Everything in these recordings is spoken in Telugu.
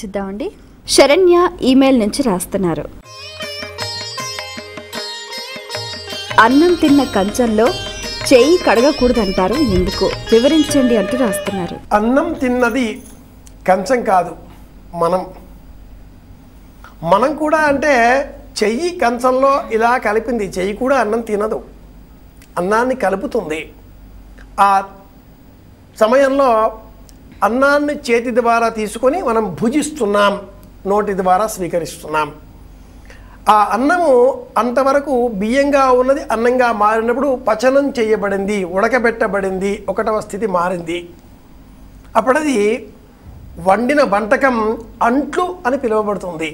చూద్దామండి శరణ్య ఈమెయిల్ నుంచి రాస్తున్నారు అన్నం తిన్న కంచంలో చేయి కడగకూడదంటారు ఎందుకు వివరించండి అంటూ రాస్తున్నారు అన్నం తిన్నది కంచం కాదు మనం మనం కూడా అంటే చెయ్యి కంచంలో ఇలా కలిపింది చెయ్యి కూడా అన్నం తినదు అన్నాన్ని కలుపుతుంది ఆ సమయంలో అన్నాన్ని చేతి ద్వారా తీసుకొని మనం భుజిస్తున్నాం నోటి ద్వారా స్వీకరిస్తున్నాం ఆ అన్నము అంతవరకు బియ్యంగా ఉన్నది అన్నంగా మారినప్పుడు పచనం చేయబడింది ఉడకబెట్టబడింది ఒకటవ స్థితి మారింది అప్పుడది వండిన వంటకం అంట్లు అని పిలువబడుతుంది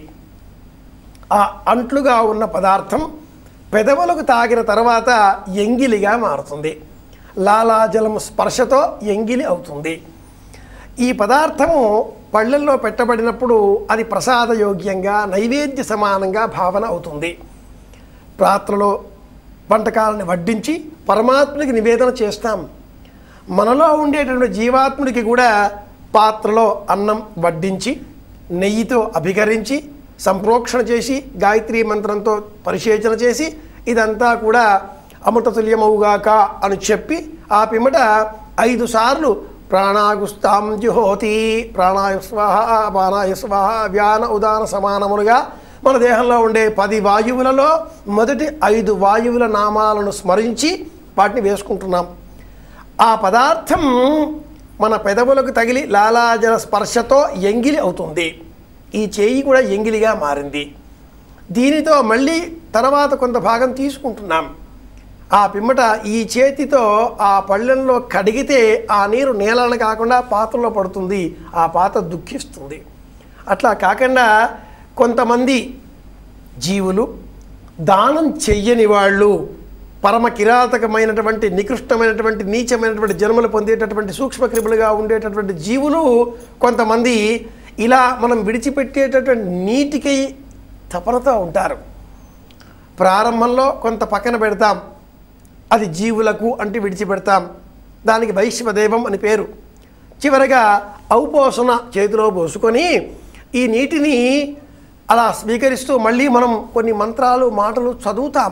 ఆ అంట్లుగా ఉన్న పదార్థం పెదవులకు తాగిన తర్వాత ఎంగిలిగా మారుతుంది లాలాజలం స్పర్శతో ఎంగిలి అవుతుంది ఈ పదార్థము పళ్ళల్లో పెట్టబడినప్పుడు అది ప్రసాదయోగ్యంగా నైవేద్య సమానంగా భావన అవుతుంది పాత్రలో వంటకాలను వడ్డించి పరమాత్మునికి నివేదన చేస్తాం మనలో ఉండేటటువంటి జీవాత్ముడికి కూడా పాత్రలో అన్నం వడ్డించి నెయ్యితో అభికరించి సంప్రోక్షణ చేసి గాయత్రీ మంత్రంతో పరిశేచన చేసి ఇదంతా కూడా అమృతతుల్యమవుగాక అని చెప్పి ఆ పిమ్మట ఐదు సార్లు ప్రాణాగుస్తాం జుహోతి ప్రాణాయ స్వాహ ప్రాణాయ స్వాహ వ్యాన ఉదాన సమానములుగా మన దేహంలో ఉండే పది వాయువులలో మొదటి ఐదు వాయువుల నామాలను స్మరించి వాటిని వేసుకుంటున్నాం ఆ పదార్థం మన పెదవులకు తగిలి లాలాజల స్పర్శతో ఎంగిలి అవుతుంది ఈ చేయి కూడా ఎంగిలిగా మారింది దీనితో మళ్ళీ తర్వాత కొంత భాగం తీసుకుంటున్నాం ఆ పిమ్మట ఈ చేతితో ఆ పళ్ళెంలో కడిగితే ఆ నీరు నేలను కాకుండా పాత్రలో పడుతుంది ఆ పాత్ర దుఃఖిస్తుంది అట్లా కాకుండా కొంతమంది జీవులు దానం చెయ్యని వాళ్ళు పరమ కిరాతకమైనటువంటి నికృష్టమైనటువంటి నీచమైనటువంటి జన్మలు పొందేటటువంటి సూక్ష్మక్రిములుగా ఉండేటటువంటి జీవులు కొంతమంది ఇలా మనం విడిచిపెట్టేటటువంటి నీటికై తపనతో ఉంటారు ప్రారంభంలో కొంత పక్కన పెడతాం అది జీవులకు అంటే విడిచిపెడతాం దానికి వైశ్వదేవం అని పేరు చివరగా ఔపోసన చేతిలో పోసుకొని ఈ నీటిని అలా స్వీకరిస్తూ మళ్ళీ మనం కొన్ని మంత్రాలు మాటలు చదువుతాం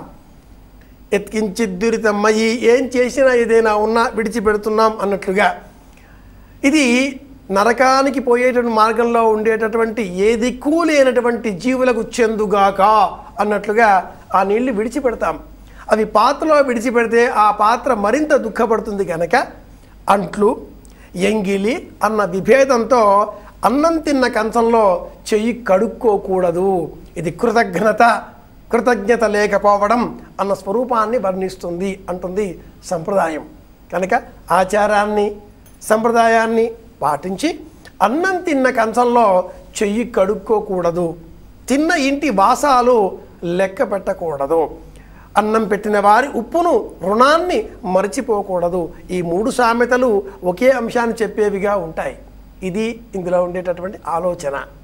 ఎత్కించిద్దురితమ్మయి ఏం చేసినా ఏదైనా ఉన్నా విడిచిపెడుతున్నాం అన్నట్లుగా ఇది నరకానికి పోయేటువంటి మార్గంలో ఉండేటటువంటి ఏ దిక్కు లేనటువంటి జీవులకు చెందుగాక అన్నట్లుగా ఆ నీళ్లు విడిచిపెడతాం అవి పాత్రలో విడిచిపెడితే ఆ పాత్ర మరింత దుఃఖపడుతుంది కనుక అంట్లు ఎంగిలి అన్న విభేదంతో అన్నం తిన్న కంచంలో చెయ్యి కడుక్కోకూడదు ఇది కృతజ్ఞత కృతజ్ఞత లేకపోవడం అన్న స్వరూపాన్ని వర్ణిస్తుంది అంటుంది సంప్రదాయం కనుక ఆచారాన్ని సంప్రదాయాన్ని పాటించి అన్నం తిన్న కంచంలో చెయ్యి కడుక్కోకూడదు తిన్న ఇంటి వాసాలు లెక్క పెట్టకూడదు అన్నం పెట్టిన వారి ఉప్పును రుణాన్ని మరచిపోకూడదు ఈ మూడు సామెతలు ఒకే అంశాన్ని చెప్పేవిగా ఉంటాయి ఇది ఇందులో ఉండేటటువంటి ఆలోచన